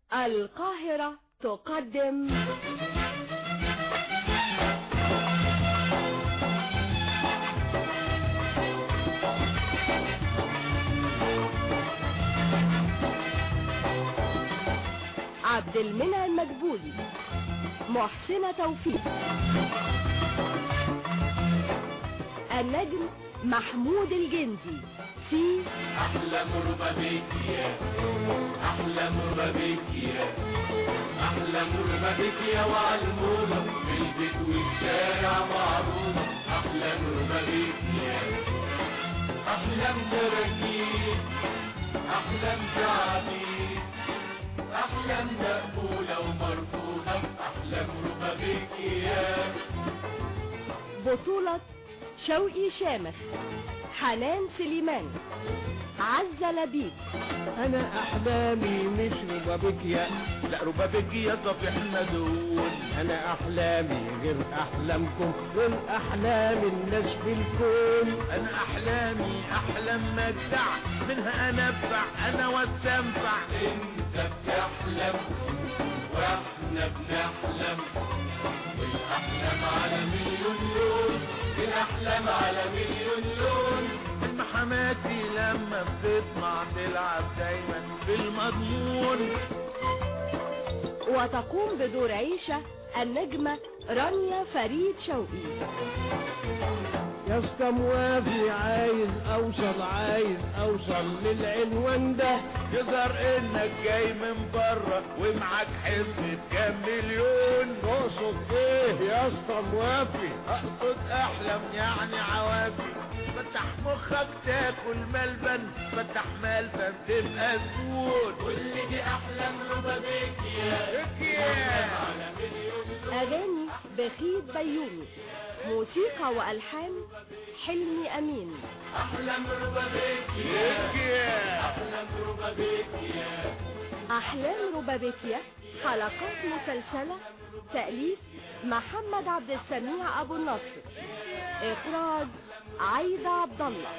القاهرة تقدم عبد المنعم المدبولي محسنة توفيق النجم محمود الجندي في أحلى مربى بيك يا أحلى مربى بيك يا أحلى مربى بيك يا وعلمومة في البيت والشارع معروفة أحلى مربى بيك يا أحلام تراكيب أحلام تعبيد أحلام مقبولة ومرفوضة أحلى مربى بيك يا بطولة شوقي شامخ حنان سليمان عزة لبيب انا احلامي مش ربابيكيا لا ربابيكيا صفيح مدون انا احلامي غير احلامكم غير احلام الناس في الكون انا احلامي احلام مجدع منها انفع انا واستنفع انت بتحلم واحنا بنحلم والاحلام على مليون لون الاحلام على مليون لون حماتي لما بتطمع تلعب دايما بالمضمون وتقوم بدور عيشة النجمة رانيا فريد شوقي يا اسطى موافي عايز اوصل عايز اوصل للعنوان ده يظهر انك جاي من بره ومعاك حزب كام مليون تقصد ايه يا اسطى موافي اقصد احلم يعني عوافي فتح مخك تاكل ملبن فتح ملبن تبقى زبون واللي دي احلام ربابيك يا يا على مليون أغاني بخيت بيومي موسيقى وألحان حلمي أمين احلام ربابيك يا يا احلام ربابيك يا أحلام ربابيكيا حلقات مسلسلة تأليف محمد عبد السميع أبو النصر إخراج عايدة عبد الله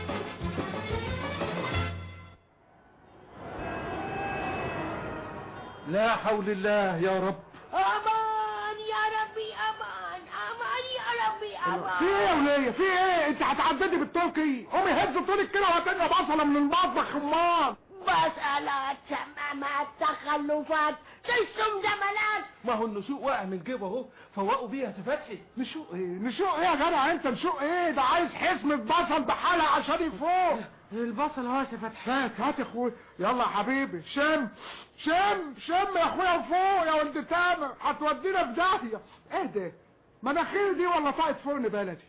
لا حول الله يا رب امان يا ربي امان امان يا ربي في ايه امان يا وليه في ايه انت هتعددي بالتركي قومي هز طولك كده وهتنقى بصله من المطبخ امال مسألة تمامات تخلفات تسم زملات ما هو النشوء واقع من جيبه اهو فوقوا بيه يا سفاتحي نشوق ايه نشوق ايه يا جدع انت نشوق ايه ده عايز حزمة بصل بحالها عشان يفوق البصل اهو يا سفاتحي هات هات يا اخويا يلا يا حبيبي شم شم شم يا اخويا فوق يا ولد تامر هتودينا في داهيه ايه ده مناخير دي ولا طاقة فرن بلدي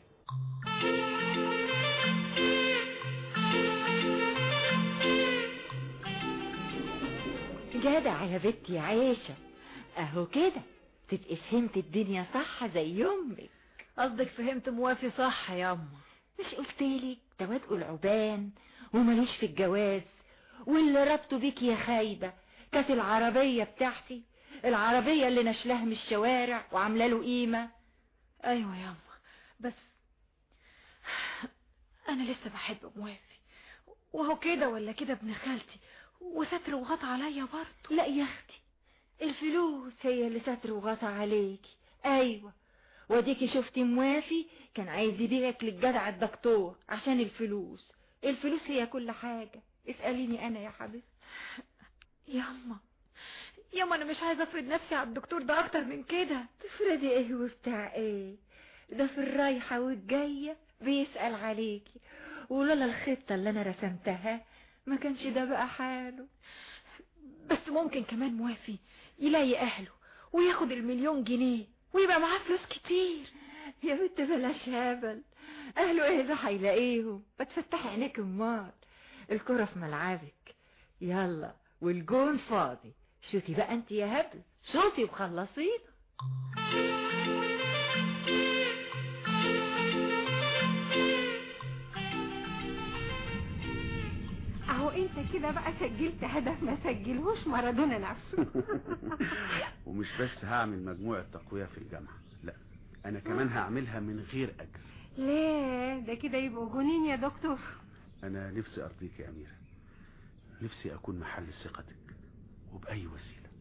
جدع يا بنتي عايشة اهو كده تبقي فهمت الدنيا صح زي امك قصدك فهمت موافي صح يا اما مش قلتلك ده واد العبان وملوش في الجواز واللي ربطه بيك يا خايبة كانت العربية بتاعتي العربية اللي نشلها من الشوارع وعامله له قيمة ايوه يا اما بس انا لسه بحب موافي وهو كده ولا كده ابن خالتي وستر وغطى عليا برضه لا يا اختي الفلوس هي اللي ستر وغطى عليكي ايوه وديكي شفتي موافي كان عايز يبيعك للجدع الدكتور عشان الفلوس الفلوس هي كل حاجة اسأليني انا يا حبيبتي يا اما يا اما انا مش عايزه افرض نفسي على الدكتور ده اكتر من كده تفرضي ايه وبتاع ايه ده في الرايحة والجاية بيسأل عليكي ولولا الخطة اللي انا رسمتها ما كانش ده بقى حاله بس ممكن كمان موافي يلاقي اهله وياخد المليون جنيه ويبقى معاه فلوس كتير يا بنت بلاش هبل اهله ايه ده هيلاقيهم بتفتحي عينيك امال الكرة في ملعبك يلا والجون فاضي شوتي بقى انت يا هبل شوتي وخلصينا اهو انت كده بقى سجلت هدف ما سجلهوش مارادونا نفسه ومش بس هعمل مجموعة تقوية في الجامعة لا انا كمان هعملها من غير اجر ليه ده كده يبقوا جنين يا دكتور انا نفسي ارضيك يا اميرة نفسي اكون محل ثقتك وباي وسيلة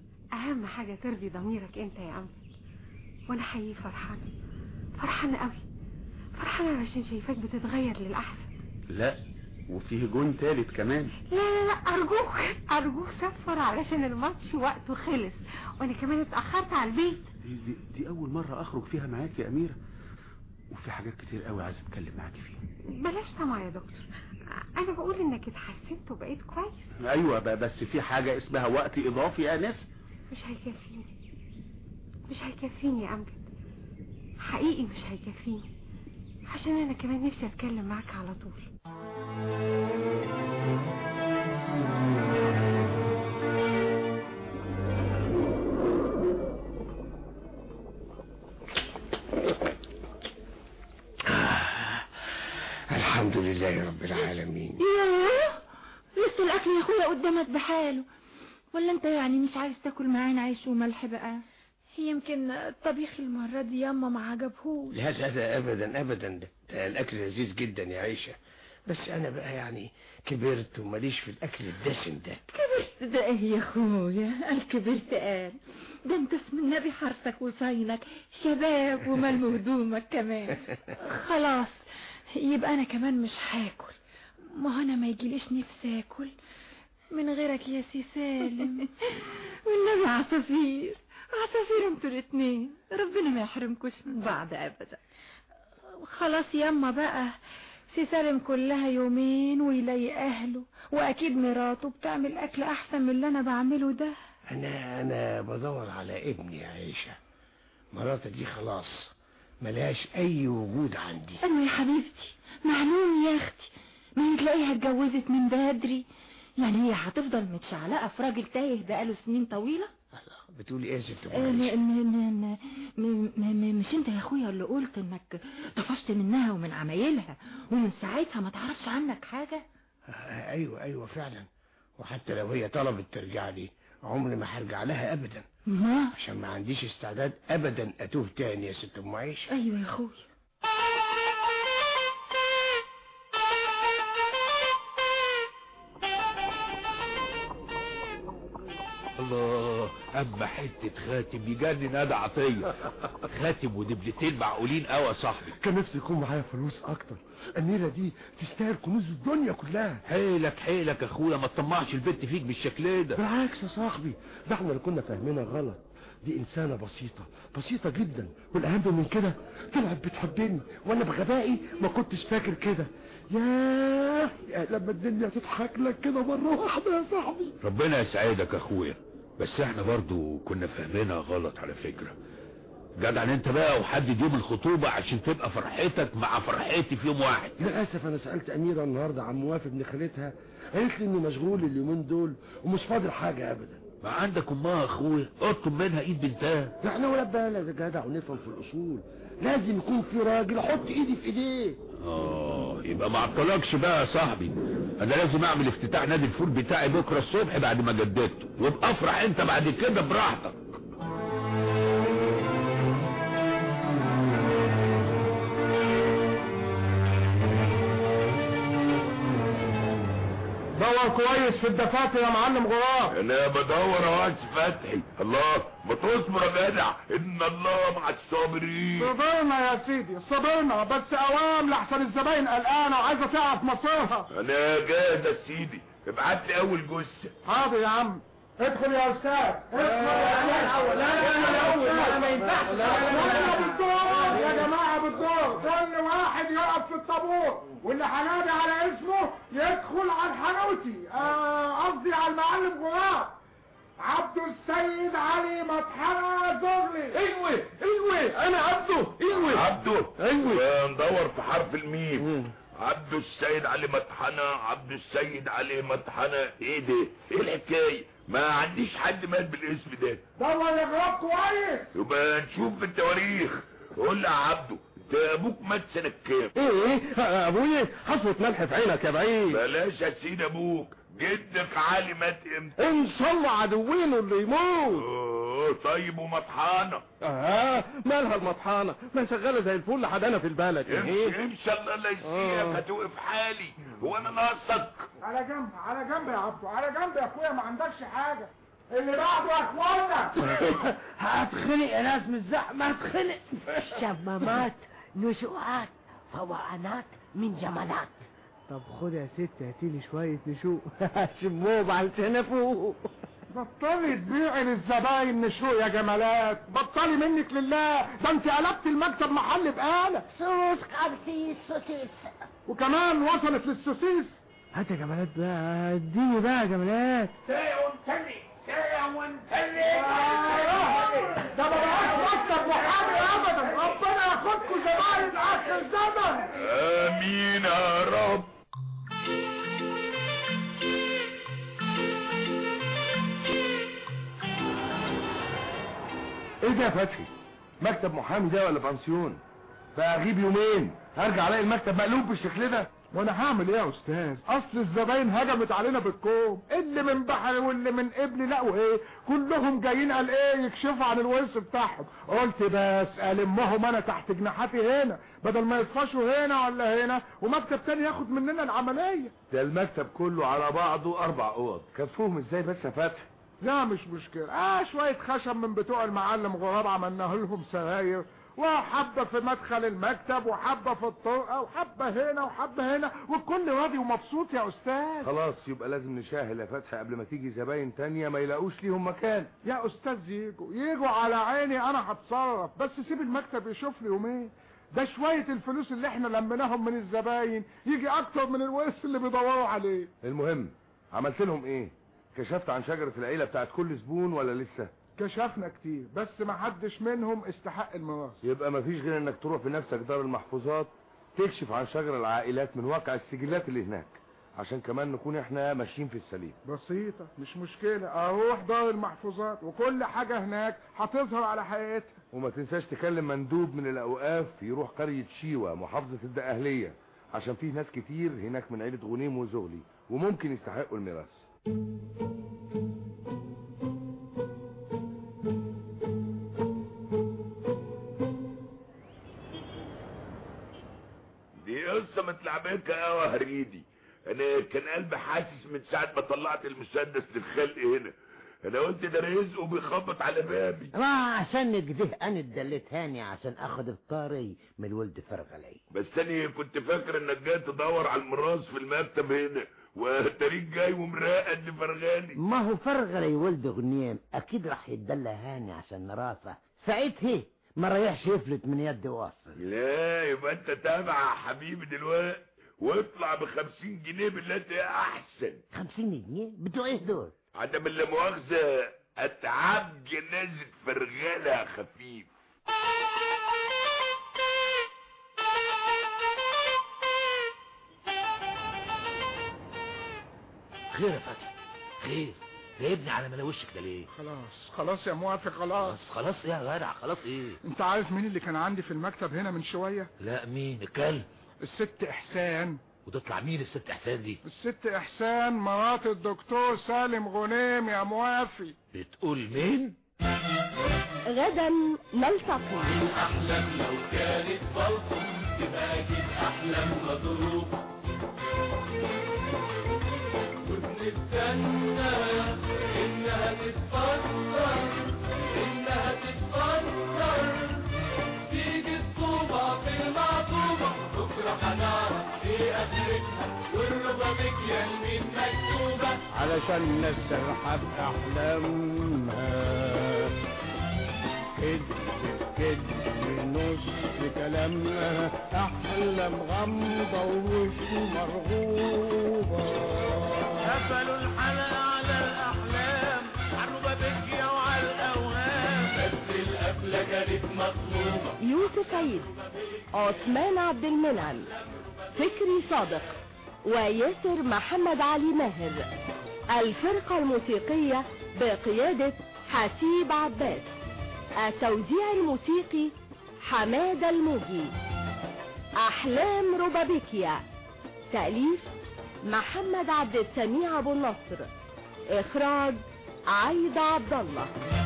اهم حاجة ترضي ضميرك انت يا امجد وانا حقيقي فرحانة فرحانة قوي فرحانة علشان شايفاك بتتغير للأحسن لا وفيه جون تالت كمان لا لا لا أرجوك أرجوك سفر علشان الماتش وقته خلص وأنا كمان اتأخرت على البيت دي, دي, دي اول مرة اخرج فيها معاك يا اميرة وفي حاجات كتير قوي عايز اتكلم معاك فيها بلاش طمع يا دكتور أنا بقول إنك اتحسنت وبقيت كويس ايوه ب- بس في حاجة اسمها وقت اضافي يا ناس مش هيكفيني مش هيكفيني يا أمجد حقيقي مش هيكفيني عشان أنا كمان نفسي أتكلم معاك على طول الحمد لله رب العالمين ياه لسه الاكل يا اخويا قدامك بحاله ولا انت يعني مش عايز تاكل معانا عيش وملح بقى يمكن الطبيخ المرة دي ياما ما عجبهوش لا لا لا ابدا ابدا ده, ده الاكل لذيذ جدا يا عيشة بس انا بقى يعني كبرت وماليش في الاكل الدسم ده كبرت ده ايه يا اخويا قال كبرت قال ده انت اسم النبي حرسك وصينك شباب وملم هدومك كمان خلاص يبقى انا كمان مش هاكل ما هو انا ما يجيليش نفسي اكل من غيرك يا سي سالم والنبي عصافير عصافير انتوا الاتنين ربنا ما يحرمكوش من بعض ابدا خلاص ياما بقى سي سالم كلها يومين ويلاقي اهله واكيد مراته بتعمل اكل احسن من اللي انا بعمله ده انا انا بدور على ابني يا عيشة مراتي دي خلاص ملهاش اي وجود عندي ايوه يا حبيبتي معلوم يا اختي ما تلاقيها اتجوزت من بدري يعني هي هتفضل متشعلقه في راجل تايه بقاله سنين طويله بتقولي ايه يا ست أم آه، م- عيشة؟ م- م- م- م- م- مش انت يا اخويا اللي قلت انك طفشت منها ومن عمايلها ومن ساعتها ما تعرفش عنك حاجة آه، ايوه ايوه فعلا وحتى لو هي طلبت ترجع لي عمري ما هرجع لها ابدا ما عشان ما عنديش استعداد ابدا اتوه تاني يا ست ام عيشة ايوه يا اخويا الله اما حته خاتم يجنن ادى عطيه خاتم ودبلتين معقولين قوي يا صاحبي كان نفسي يكون معايا فلوس اكتر النيلة دي تستاهل كنوز الدنيا كلها حيلك حيلك يا اخويا ما تطمعش البت فيك بالشكل ده بالعكس يا صاحبي ده احنا اللي كنا فاهمينها غلط دي انسانة بسيطة بسيطة جدا والاهم من كده طلعت بتحبني وانا بغبائي ما كنتش فاكر كده ياه يا لما الدنيا تضحك لك كده مرة واحدة يا صاحبي ربنا يسعدك يا اخويا بس احنا برضو كنا فاهمينها غلط على فكرة جدع انت بقى وحدد يوم الخطوبة عشان تبقى فرحتك مع فرحتي في يوم واحد للأسف أنا سألت أميرة النهاردة عن موافق ابن خالتها قالت لي إني مشغول اليومين دول ومش فاضل حاجة أبدا ما عندك امها يا اخويا اطلب منها ايد بنتها يعني ولا بالك يا جدع ونفهم في الأصول لازم يكون في راجل أحط إيدي في إيديه اه يبقى ما عطلكش بقى يا صاحبي انا لازم اعمل افتتاح نادي الفول بتاعي بكره الصبح بعد ما جددته وابقى افرح انت بعد كده براحتك دور كويس في الدفاتر يا معلم غراب انا بدور يا واد فتحي الله ما تصبر يا جدع ان الله مع الصابرين صبرنا يا سيدي صبرنا بس اوام لحسن الزباين قلقانه وعايزه تعرف مصيرها انا جاهز يا سيدي ابعت لي اول جثه حاضر يا عم ادخل يا استاذ ادخل يا لا لا لا ما ينفعش بالدور يا جماعه بالدور كل واحد يقف في الطابور واللي هنادي على اسمه يدخل على حنوتي آه، قصدي على المعلم غراب عبد السيد علي مطحنه زغلي ايوه ايوه انا عبده ايوه عبده ايوه ندور في حرف الميم عبد السيد علي مطحنة عبد السيد علي مطحنة ايه ده ايه الحكاية ما عنديش حد مات بالاسم ده دور يا غراب كويس يبقى نشوف في التواريخ قول لي يا عبده انت ابوك مات سنة كام ايه ابويا حصوة ملح في عينك يا بعيد بلاش يا سيد ابوك جدك علي مات امتى ان شاء الله عدوينه اللي يموت اوه طيب ومطحنة اه مالها المطحانة ما شغالة زي الفل حدانا في البلد امشي امشي الله لا يسيئك هتوقف حالي هو انا ناقصك على جنب على جنب يا عبدو على جنب يا اخويا ما عندكش حاجة اللي بعده يا اخوانا هتخنق يا ناس من الزحمة هتخنق شمامات نشوءات فوقانات من جمالات طب خد يا ست هاتيلي شوية نشوء شموه علشان افوق بطلي تبيعي للزباين نشوء يا جمالات بطلي منك لله ده انت قلبت المكتب محل بقالة سوس قرطيس سوسيس وكمان وصلت للسوسيس هات يا جمالات بقى اديني بقى يا جمالات ساعة وانتلي ساعة وانتلي ده ما بقاش مكتب محامي ابدا ربنا ياخدكم زباين اخر الزمن امين يا رب ايه ده يا فتحي مكتب محامي ده ولا بنسيون فاغيب يومين هرجع الاقي المكتب مقلوب بالشكل ده وانا هعمل ايه يا استاذ اصل الزباين هجمت علينا بالكوم اللي من بحري واللي من قبلي لا وايه كلهم جايين قال ايه يكشفوا عن الورث بتاعهم قلت بس المهم انا تحت جناحاتي هنا بدل ما يطفشوا هنا ولا هنا ومكتب تاني ياخد مننا العمليه ده المكتب كله على بعضه اربع اوض كفوهم ازاي بس يا فتحي لا مش مشكلة اه شوية خشب من بتوع المعلم غراب عملناه لهم سراير وحبة في مدخل المكتب وحبة في الطرقة وحبة هنا وحبة هنا والكل راضي ومبسوط يا استاذ خلاص يبقى لازم نشاهل يا فتحي قبل ما تيجي زباين تانية ما يلاقوش ليهم مكان يا استاذ يجوا يجوا على عيني انا هتصرف بس سيب المكتب يشوف لي يومين ده شوية الفلوس اللي احنا لميناهم من الزباين يجي اكتر من الورث اللي بيدوروا عليه المهم عملت لهم ايه كشفت عن شجرة العيلة بتاعت كل زبون ولا لسه كشفنا كتير بس ما حدش منهم استحق الميراث يبقى مفيش غير انك تروح بنفسك دار المحفوظات تكشف عن شجر العائلات من واقع السجلات اللي هناك عشان كمان نكون احنا ماشيين في السليم بسيطة مش مشكلة اروح دار المحفوظات وكل حاجة هناك هتظهر على حقيقتها وما تنساش تكلم مندوب من الاوقاف يروح قرية شيوة محافظة الدقهلية عشان فيه ناس كتير هناك من عيلة غنيم وزغلي وممكن يستحقوا الميراث دي قصة متلعبكة قوي يا هريدي انا كان قلبي حاسس من ساعة ما طلعت المسدس للخلق هنا انا قلت ده رزقه بيخبط على بابي ما عشان كده انا اتدلت هاني عشان اخد الطاري من الولد فرغلي بس انا كنت فاكر انك جاي تدور على الميراث في المكتب هنا وتاريخ جاي ومراقد فرغاني ما هو فرغلي ولد غنيم اكيد راح يتدلى هاني عشان نراسه ساعتها ما رايحش يفلت من يد واصل لا يبقى انت تابع يا حبيبي دلوقتي واطلع بخمسين جنيه بالتي احسن خمسين جنيه بتوع ايه دول عدم اللي مؤاخذة اتعاب جنازة فرغالة يا خفيف خير يا فتحي خير جايبني على ملاوشك ده ليه خلاص خلاص يا موافق خلاص خلاص ايه يا جدع خلاص ايه انت عارف مين اللي كان عندي في المكتب هنا من شوية لا مين الكلب الست احسان وتطلع مين الست احسان دي الست احسان مرات الدكتور سالم غنيم يا موافي بتقول مين غدا نلتقي أحلام لو كانت بلطم تبقى أكيد أحلام مضروبة وبنستنى إنها تتفطر إنها تتفطر تيجي الطوبة في المعطوبة بكرة هنعرف إيه آخرتها والربابيك يا مين مكتوبة علشان نسرحب احلامها كدب كدب نص كلامها احلام غامضة ومش مرغوبة قفلوا الحلقة على الأحلام عالربا بكيا وعلى الأوهام بس القفلة كانت مطلوبة يوسف عيد عثمان عبد المنعم فكري صادق وياسر محمد علي ماهر الفرقة الموسيقية بقيادة حسيب عباس التوزيع الموسيقي حماد الموجي أحلام روبابيكيا تأليف محمد عبد السميع أبو النصر إخراج عايدة عبد الله